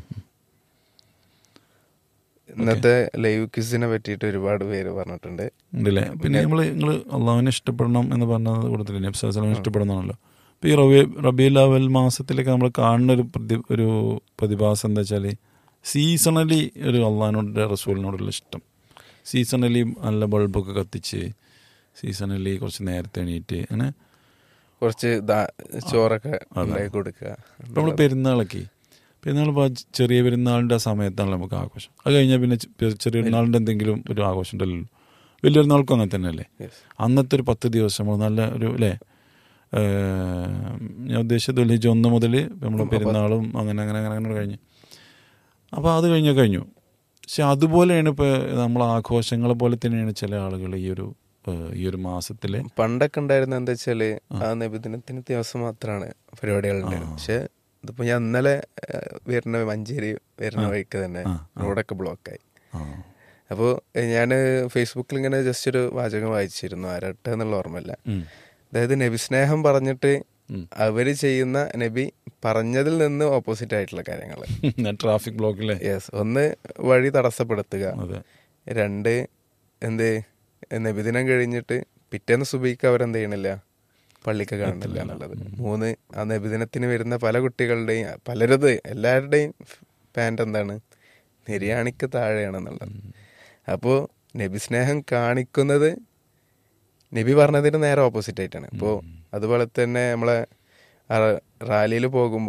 ഇന്നത്തെ ലൈവ് ക്വിസിനെ പറ്റിയിട്ട് ഒരുപാട് പേര് പറഞ്ഞിട്ടുണ്ട് ഉണ്ടല്ലേ പിന്നെ നമ്മൾ നിങ്ങൾ അള്ളാഹുവിനെ ഇഷ്ടപ്പെടണം എന്ന് പറഞ്ഞത് കൂടത്തില്ലേ നബി സ്വല്ലല്ലാഹു അലൈഹി വസല്ലം ഇഷ്ടപ്പെടുന്നതാണല്ലോ അപ്പോൾ ഈ റബി റബീൽ അവൽ മാസത്തിലൊക്കെ നമ്മൾ കാണുന്ന ഒരു പ്രതി ഒരു പ്രതിഭാസം എന്താ വെച്ചാൽ സീസണലി ഒരു അള്ളാഹിനോട് റസൂലിനോടുള്ള ഇഷ്ടം സീസണലി നല്ല ബൾബൊക്കെ കത്തിച്ച് സീസണലി കുറച്ച് നേരത്തെ എണീറ്റ് അങ്ങനെ കുറച്ച് ദാ- ചോറൊക്കെ ഉണ്ടാക്കി കൊടുക്കുക ഇപ്പം നമ്മൾ പെരുന്നാളൊക്കെ പെരുന്നാൾ ഇപ്പോൾ ചെറിയ പെരുന്നാളിൻ്റെ ആ സമയത്താണല്ലോ നമുക്ക് ആഘോഷം അത് കഴിഞ്ഞാൽ പിന്നെ ചെ- ചെറിയ പെരുന്നാളിൻ്റെ എന്തെങ്കിലും ഒരു ആഘോഷം ഉണ്ടല്ലോ വലിയ പെരുന്നാൾക്കും അങ്ങനെ തന്നെയല്ലേ Yes. അന്നത്തെ ഒരു പത്ത് ദിവസം നമ്മൾ നല്ല ഒരു അല്ലേ ഏഹ്, ഞാൻ ഉദ്ദേശിച്ചത് വലിയ ഒന്ന് മുതൽ നമ്മൾ പെരുന്നാളും അങ്ങനെ അങ്ങനെ അങ്ങനെ അങ്ങനെ കഴിഞ്ഞ് അപ്പോൾ അത് കഴിഞ്ഞാൽ കഴിഞ്ഞു പക്ഷെ അതുപോലെയാണ് ഇപ്പോൾ നമ്മൾ ആഘോഷങ്ങളെ പോലെ തന്നെയാണ് ചില ആളുകൾ ഈ ഒരു ഏഹ്, ഈ ഒരു മാസത്തിലെ പണ്ടൊക്കെ ഉണ്ടായിരുന്ന എന്താ വെച്ചാല് ആ നബിദിനത്തിന് ദിവസം മാത്രമാണ് പരിപാടികൾ ഉണ്ടായിരുന്നത് പക്ഷെ ഇതിപ്പോ ഞാൻ ഇന്നലെ ആ, വരുന്ന മഞ്ചേരി വരുന്ന വഴിക്ക് തന്നെ റോഡൊക്കെ ബ്ലോക്കായി ആ, അപ്പോൾ ഞാൻ ഫേസ്ബുക്കിൽ ഇങ്ങനെ ജസ്റ്റ് ഒരു വാചകം വായിച്ചിരുന്നു ആരട്ടെ എന്നുള്ള ഓർമ്മയില്ല ഉം. അതായത് നബി സ്നേഹം പറഞ്ഞിട്ട് ഉം. അവര് ചെയ്യുന്ന നബി പറഞ്ഞതിൽ നിന്ന് ഓപ്പോസിറ്റ് ആയിട്ടുള്ള കാര്യങ്ങൾ ഞാൻ ട്രാഫിക് ബ്ലോക്കിലെ യെസ് ഒന്ന് വഴി തടസ്സപ്പെടുത്തുക അതെ രണ്ട് എന്ത് നബിദിനം കഴിഞ്ഞിട്ട് പിറ്റേന്ന് സുബൈക്ക് അവരെന്ത് ചെയ്യണില്ല പള്ളിക്ക് കാണുന്നില്ല എന്നുള്ളത് മൂന്ന് ആ നബിദിനത്തിന് വരുന്ന പല കുട്ടികളുടെയും പലരത് എല്ലാവരുടെയും പാൻറ് എന്താണ് നിര്യാണിക്ക് താഴെയാണെന്നുള്ളത് അപ്പോൾ നബി സ്നേഹം കാണിക്കുന്നത് നബി പറഞ്ഞതിന് നേരെ ഓപ്പോസിറ്റ് ആയിട്ടാണ് ഇപ്പോൾ അതുപോലെ തന്നെ നമ്മളെ റാലിയിൽ പോകുമ്പോൾ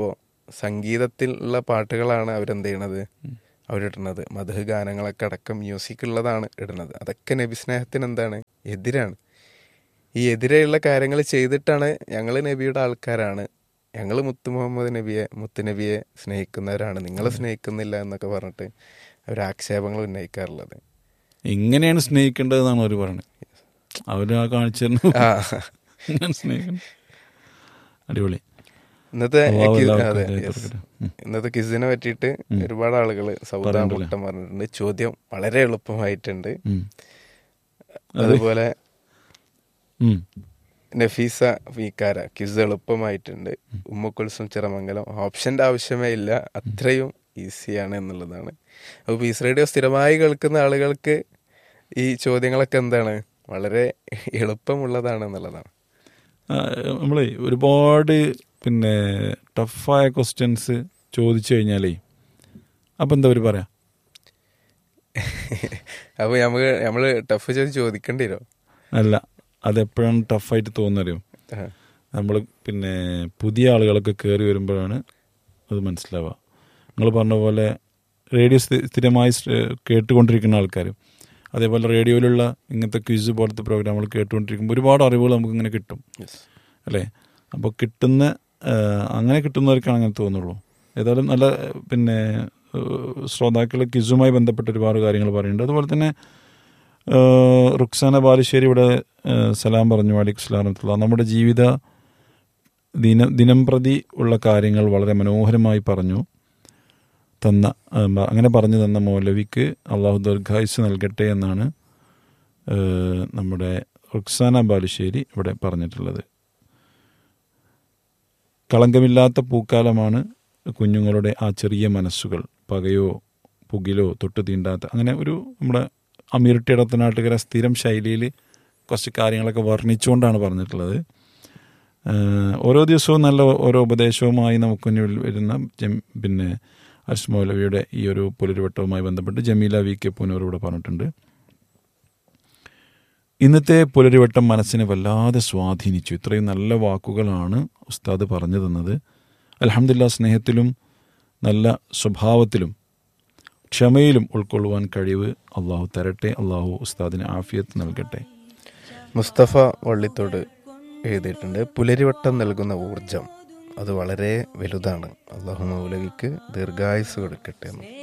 സംഗീതത്തിലുള്ള പാട്ടുകളാണ് അവരെന്ത് ചെയ്യണത് അവരിടുന്നത് മധു ഗാനങ്ങളൊക്കെ അടക്കം മ്യൂസിക് ഉള്ളതാണ് ഇടുന്നത് അതൊക്കെ നബി സ്നേഹത്തിന് എന്താണ് എതിരാണ് ഈ എതിരെയുള്ള കാര്യങ്ങൾ ചെയ്തിട്ടാണ് ഞങ്ങൾ നബിയുടെ ആൾക്കാരാണ് ഞങ്ങൾ മുത്തു മുഹമ്മദ് നബിയെ മുത്തു നബിയെ സ്നേഹിക്കുന്നവരാണ് നിങ്ങളെ സ്നേഹിക്കുന്നില്ല എന്നൊക്കെ പറഞ്ഞിട്ട് അവർ ആക്ഷേപങ്ങൾ ഉന്നയിക്കാറുള്ളത് ഇങ്ങനെയാണ് സ്നേഹിക്കേണ്ടതെന്നാണ് അവർ പറയുന്നത് അവർ ആ കാണിച്ചിരുന്നു ആ ഇങ്ങനെ സ്നേഹിക്കണം അടിപൊളി ഇന്നത്തെ അള്ളാഹു കി- എല്ലാവർക്കും അതെ, ഹൃദയം yes. തുറക്കട്ടെ. ഉം. ഇന്നത്തെ കിസിനെ പറ്റിയിട്ട് ഒരുപാട് ആളുകൾ സൗദ പറഞ്ഞിട്ടില്ലേ? മുട്ടം പറഞ്ഞിട്ടുണ്ട് ചോദ്യം വളരെ എളുപ്പമായിട്ടുണ്ട് ഉം. അതുപോലെ ഉം. നഫീസ വീക്കാര ക്വിസ് എളുപ്പമായിട്ടുണ്ട് ഉമ്മക്കുൽസും ചിറമംഗലം ഓപ്ഷന്റെ ആവശ്യമേ ഇല്ല അത്രയും ഈസിയാണ് എന്നുള്ളതാണ് അപ്പോൾ പീസ് റേഡിയോ സ്ഥിരമായി കേൾക്കുന്ന ആളുകൾക്ക് ഈ ചോദ്യങ്ങളൊക്കെ എന്താണ് വളരെ എളുപ്പമുള്ളതാണ് എന്നുള്ളതാണ് ആ, നമ്മളെ ഒരുപാട് പിന്നെ ടഫായ ക്വസ്റ്റ്യൻസ് ചോദിച്ചു കഴിഞ്ഞാലേ അപ്പം എന്താ അവർ പറയാ അപ്പോൾ നമുക്ക് നമ്മൾ ടഫ് ചെയ്ത് ചോദിക്കേണ്ടി വരും അല്ല അതെപ്പോഴാണ് ടഫായിട്ട് തോന്നുന്നറിയോ നമ്മൾ പിന്നെ പുതിയ ആളുകളൊക്കെ കയറി വരുമ്പോഴാണ് അത് മനസ്സിലാവുക നിങ്ങൾ പറഞ്ഞ പോലെ റേഡിയോ സ്ഥി- സ്ഥിരമായി സ്- കേട്ടുകൊണ്ടിരിക്കുന്ന ആൾക്കാർ അതേപോലെ റേഡിയോയിലുള്ള ഇങ്ങനത്തെ ക്വിസ് പോലത്തെ പ്രോഗ്രാമുകൾ കേട്ടുകൊണ്ടിരിക്കുമ്പോൾ ഒരുപാട് അറിവുകൾ നമുക്ക് ഇങ്ങനെ കിട്ടും അല്ലേ അപ്പോൾ കിട്ടുന്ന ആ, അങ്ങനെ കിട്ടുന്നവർക്കാണ് അങ്ങനെ തോന്നുള്ളൂ ഏതായാലും നല്ല പിന്നെ ശ്രോതാക്കൾ ക്വിസുമായി ബന്ധപ്പെട്ട ഒരുപാട് കാര്യങ്ങൾ പറയുന്നുണ്ട് അതുപോലെ തന്നെ ആ, റുക്സാന ബാലുശ്ശേരി ഇവിടെ ആ, സലാം പറഞ്ഞു അലിഖ് സ്ലാമത്തുള്ള നമ്മുടെ ജീവിത ദിന ദിനം പ്രതി ഉള്ള കാര്യങ്ങൾ വളരെ മനോഹരമായി പറഞ്ഞു തന്ന ആ, മ- അങ്ങനെ പറഞ്ഞു തന്ന മൗലവിക്ക് അള്ളാഹു ദീർഘായുസ് നൽകട്ടെ എന്നാണ് ആ, നമ്മുടെ റുക്സാന ബാലുശ്ശേരി ഇവിടെ പറഞ്ഞിട്ടുള്ളത് കളങ്കമില്ലാത്ത പൂക്കാലമാണ് കുഞ്ഞുങ്ങളുടെ ആ ചെറിയ മനസ്സുകൾ പകയോ പുകിലോ തൊട്ട് തീണ്ടാത്ത അങ്ങനെ ഒരു നമ്മുടെ അമീർട്ടി ഇടത്തനാട്ടുകര സ്ഥിരം ശൈലിയിൽ കുറച്ച് കാര്യങ്ങളൊക്കെ വർണ്ണിച്ചുകൊണ്ടാണ് പറഞ്ഞിട്ടുള്ളത് ആഹ് ഓരോ ദിവസവും നല്ല ഓരോ ഉപദേശവുമായി നമുക്ക് മുന്നിൽ വരുന്ന ജം പിന്നെ അഷ്മ മൗലവിയുടെ ഈ ഒരു പുലരുവട്ടവുമായി ബന്ധപ്പെട്ട് ജമീല വി കെ പൂനൂർ ഇവിടെ പറഞ്ഞിട്ടുണ്ട് ഇന്നത്തെ പുലരുവട്ടം മനസ്സിനെ വല്ലാതെ സ്വാധീനിച്ചു ഇത്രയും നല്ല വാക്കുകളാണ് ഉസ്താദ് പറഞ്ഞു തന്നത് അലഹമില്ല സ്നേഹത്തിലും നല്ല സ്വഭാവത്തിലും ക്ഷമയിലും ഉൾക്കൊള്ളുവാൻ കഴിവ് അള്ളാഹു തരട്ടെ അള്ളാഹു ഉസ്താദിന് ആഫിയത്ത് നൽകട്ടെ മുസ്തഫ വള്ളിത്തോട് എഴുതിയിട്ടുണ്ട് പുലരിവട്ടം നൽകുന്ന ഊർജം അത് വളരെ വലുതാണ് അള്ളാഹു മൗലവിക്ക് ദീർഘായുസ് കൊടുക്കട്ടെ എന്ന്